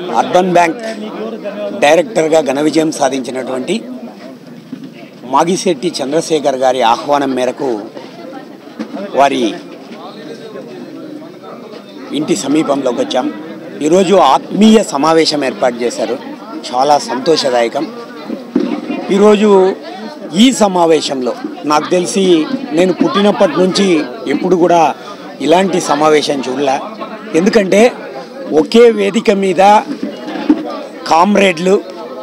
urban bank డైరెక్టర్గా ఘన విజయం సాధించినటువంటి మాగిశెట్టి చంద్రశేఖర్ గారి ఆహ్వానం మేరకు వారి ఇంటి సమీపంలోకి వచ్చాం ఈరోజు ఆత్మీయ సమావేశం ఏర్పాటు చేశారు చాలా సంతోషదాయకం ఈరోజు ఈ సమావేశంలో నాకు తెలిసి నేను పుట్టినప్పటి నుంచి ఎప్పుడు కూడా ఇలాంటి సమావేశం చూడలే ఎందుకంటే ఒకే వేదిక మీద కామ్రేడ్లు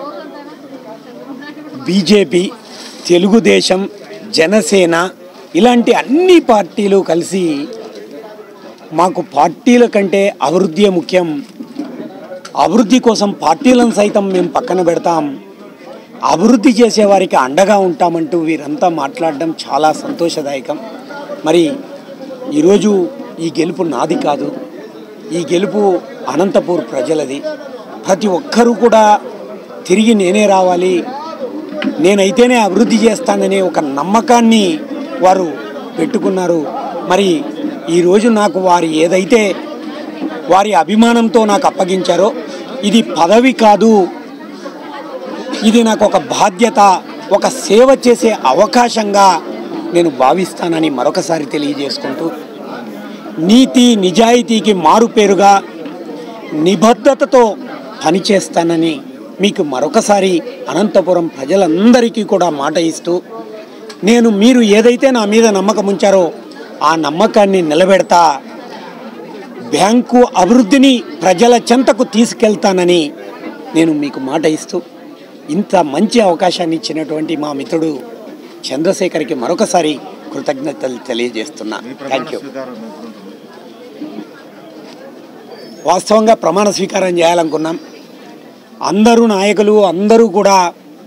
బీజేపీ తెలుగుదేశం జనసేన ఇలాంటి అన్ని పార్టీలు కలిసి మాకు పార్టీల కంటే అభివృద్ధి ముఖ్యం అభివృద్ధి కోసం పార్టీలను సైతం మేము పక్కన పెడతాం అభివృద్ధి చేసే వారికి అండగా ఉంటామంటూ వీరంతా మాట్లాడడం చాలా సంతోషదాయకం మరి ఈరోజు ఈ గెలుపు నాది కాదు ఈ గెలుపు అనంతపూర్ ప్రజలది ప్రతి ఒక్కరూ కూడా తిరిగి నేనే రావాలి నేనైతేనే అభివృద్ధి చేస్తాననే ఒక నమ్మకాన్ని వారు పెట్టుకున్నారు మరి ఈరోజు నాకు వారు ఏదైతే వారి అభిమానంతో నాకు అప్పగించారో ఇది పదవి కాదు ఇది నాకు ఒక బాధ్యత ఒక సేవ చేసే అవకాశంగా నేను భావిస్తానని మరొకసారి తెలియజేసుకుంటూ నీతి నిజాయితీకి మారుపేరుగా నిబద్ధతతో పనిచేస్తానని మీకు మరొకసారి అనంతపురం ప్రజలందరికీ కూడా మాట ఇస్తూ నేను మీరు ఏదైతే నా మీద నమ్మకం ఉంచారో ఆ నమ్మకాన్ని నిలబెడతా బ్యాంకు అభివృద్ధిని ప్రజల చెంతకు తీసుకెళ్తానని నేను మీకు మాట ఇస్తూ ఇంత మంచి అవకాశాన్ని ఇచ్చినటువంటి మా మిత్రుడు చంద్రశేఖర్కి మరొకసారి కృతజ్ఞతలు తెలియజేస్తున్నా థ్యాంక్ యూ వాస్తవంగా ప్రమాణ స్వీకారం చేయాలనుకున్నాం అందరూ నాయకులు అందరూ కూడా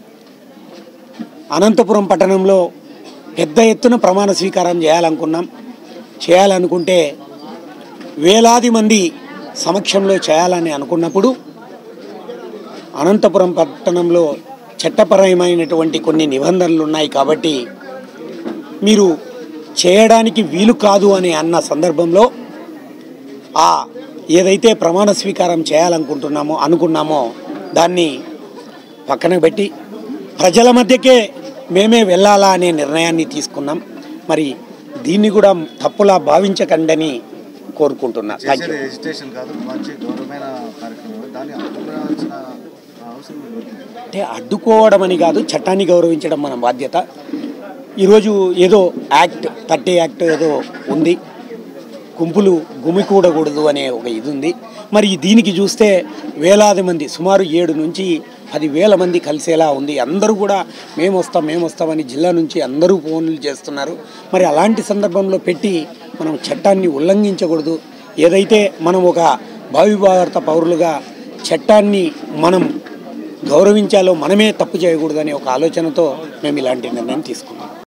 అనంతపురం పట్టణంలో పెద్ద ఎత్తున ప్రమాణ స్వీకారం చేయాలనుకున్నాం చేయాలనుకుంటే వేలాది మంది సమక్షంలో చేయాలని అనుకున్నప్పుడు అనంతపురం పట్టణంలో చట్టపరమైనటువంటి కొన్ని నిబంధనలు ఉన్నాయి కాబట్టి మీరు చేయడానికి వీలు కాదు అని అన్న సందర్భంలో ఆ ఏదైతే ప్రమాణ స్వీకారం చేయాలనుకుంటున్నామో అనుకున్నామో దాన్ని పక్కన పెట్టి ప్రజల మధ్యకే మేమే వెళ్ళాలా అనే నిర్ణయాన్ని తీసుకున్నాం మరి దీన్ని కూడా తప్పులా భావించకండని కోరుకుంటున్నా థ్యాంక్ యూ చేసేది ఎజిటేషన్ కాదు మంచి గౌరవమైన కార్యక్రమం దాన్ని అడ్డుకోవాల్సిన అవసరం లేదు అంటే అడ్డుకోవడం అని కాదు చట్టాన్ని గౌరవించడం మన బాధ్యత ఈరోజు ఏదో యాక్ట్ థర్టీ యాక్ట్ ఏదో ఉంది గుంపులు గుమికూడకూడదు అనే ఒక ఇది ఉంది మరి దీనికి చూస్తే వేలాది మంది సుమారు ఏడు నుంచి పది వేల మంది కలిసేలా ఉంది అందరూ కూడా మేము వస్తాం మేము వస్తామని జిల్లా నుంచి అందరూ ఫోన్లు చేస్తున్నారు మరి అలాంటి సందర్భంలో పెట్టి మనం చట్టాన్ని ఉల్లంఘించకూడదు ఏదైతే మనం ఒక భావిభారత పౌరులుగా చట్టాన్ని మనం గౌరవించాలో మనమే తప్పు చేయకూడదనే ఒక ఆలోచనతో మేము ఇలాంటి నిర్ణయం తీసుకున్నాం